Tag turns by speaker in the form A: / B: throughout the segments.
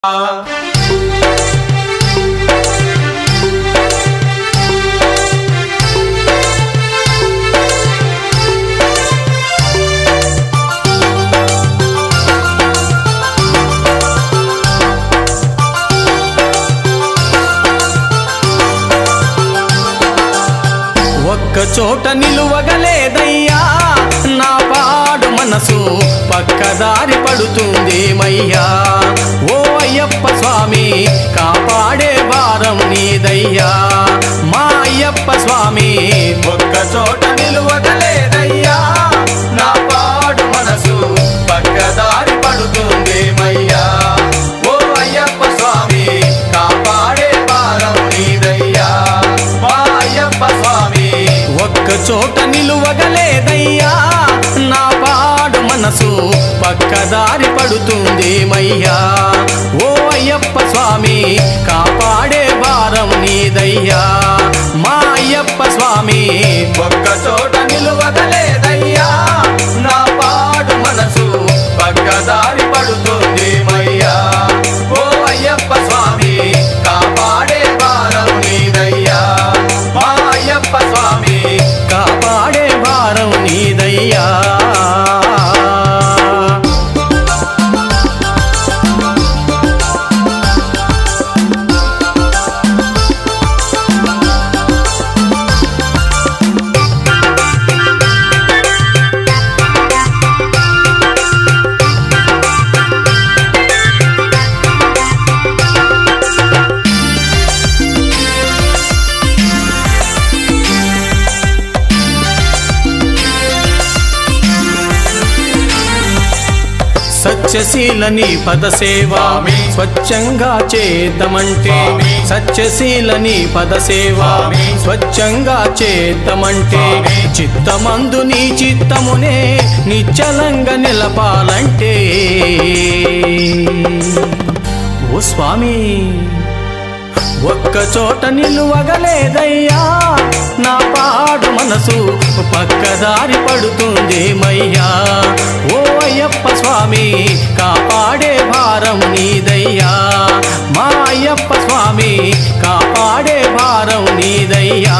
A: ఒక్క చోట నిలువగలేదయ్యా నా పాడు మనసు పక్కదారి పడుతుందేమయ్యా ఓ అయ్యప్ప స్వామి కాపాడే భారం నీదయ్యా మా అయ్యప్ప స్వామి ఒక్క చోట నిలువగలేదయ్యా నా పాడు మనసు పక్కదారి పడుతుందేమయ్యా ఓ అయ్యప్ప స్వామి కాపాడే భారం నీదయ్యా మా అయ్యప్ప స్వామి ఒక్క చోట నిలువగలేదయ్యా నా పాడు మనసు పక్కదారి పడుతుందేమయ్యా ఓ అయ్యప్ప స్వామి కాపాడే భారం నీదయ్యా మా అయ్యప్ప స్వామి ఒక్క చోట నిలువగలేదయ్యా నా పాడు మనసు పక్కదారి పడుతుందేమయ్యా ఓ అయ్యప్ప స్వామి కాపాడే భారం నీదయ్యా మా అయ్యప్ప స్వామి కాపాడే భారం నీదయ్యా సత్యశీలని పదసేవా స్వచ్ఛంగా చేద్దామంటే సత్యశీలని పదసేవా స్వచ్ఛంగా చేద్దామంటే చిత్తమందు నీ చిత్తమునే నిశ్చలంగా నిలపాలంటే ఓ స్వామి ఒక్క చోట నిలువగలేదయ్యా నా పాడు మనసు పక్కదారి పడుతుందేమయ్యా ఓ అయ్యప్ప స్వామి కాపాడే భారం నీదయ్యా మా అయ్యప్ప స్వామి కాపాడే భారం నీదయ్యా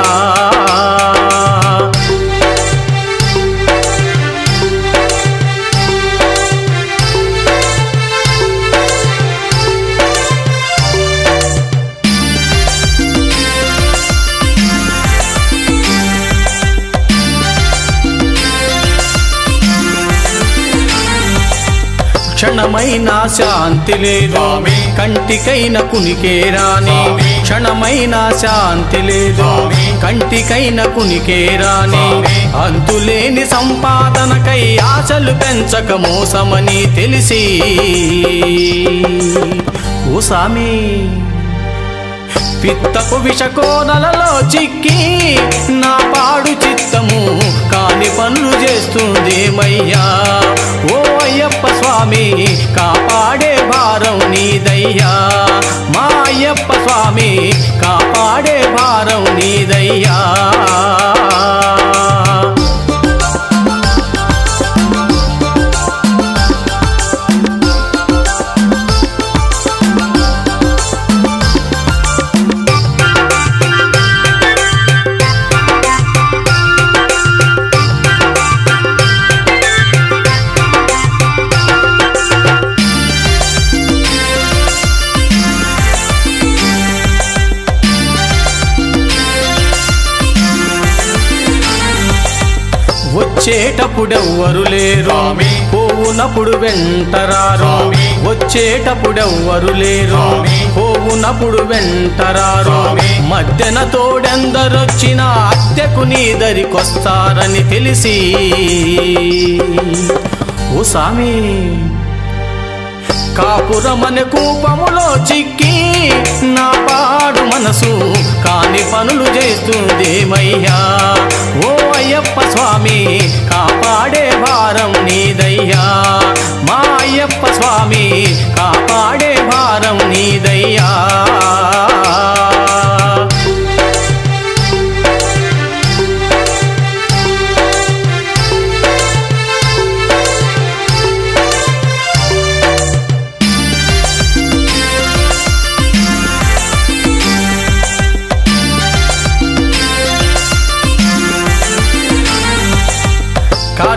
A: క్షణమైన శాంతి లేదు కంటికైన కునికే రాని క్షణమైన శాంతి లేదు కంటికైన కునికే రాని అంతులేని సంపాదనకై ఆశలు పెంచక మోసమని తెలిసి ఓ సామి పిత్తపు విషకోనలలో చిక్కి నా పాడు చిత్తము కాని పనులు చేస్తుందేమయ్యా ఓ అయ్యప్ప స్వామి కాపాడే భారం నీదయ్యా మా అయ్యప్ప స్వామి కాపాడే భారం నీదయ్యా వచ్చేటప్పుడెవ్వరు లేరు పోవునప్పుడు వెంటరారు వచ్చేటప్పుడెవ్వరు లేరు పోవునప్పుడు వెంటరారు మధ్యన తోడెందరొచ్చిన అద్దెకు నీ దరికొస్తారని తెలిసి ఓ సామి కాపురమనే కూపములో చిక్కి నా పాడు మనసు కాని పనులు చేస్తుందేమయ్యా ఓ అయ్యప్ప స్వామి కాపాడే భారం నీదయ్యా మా అయ్యప్ప స్వామి కాపాడే భారం నీదయ్యా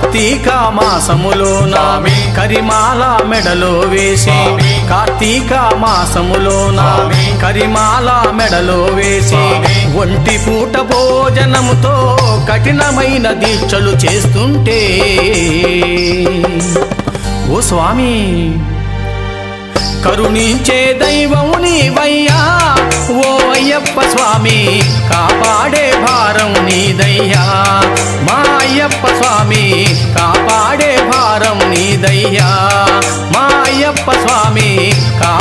A: కార్తీక మాసములోన
B: స్వామి.
A: కరిమాల మెడలో వేసి
B: స్వామి.
A: కార్తీక మాసములోన
B: స్వామి.
A: కరిమాల మెడలో వేసి
B: స్వామి.
A: ఒంటి పూట భోజనముతో కఠినమైన దీక్షలు చేస్తుంటే ఓ స్వామి కరుణించే దైవము నీవయ్యా ఓ అయ్యప్ప స్వామి కాపాడే భారం నీదయ్యా మా అయ్యప్ప స్వామి కాపాడే భారం నీదయ్యా మా అయ్యప్ప స్వామి కా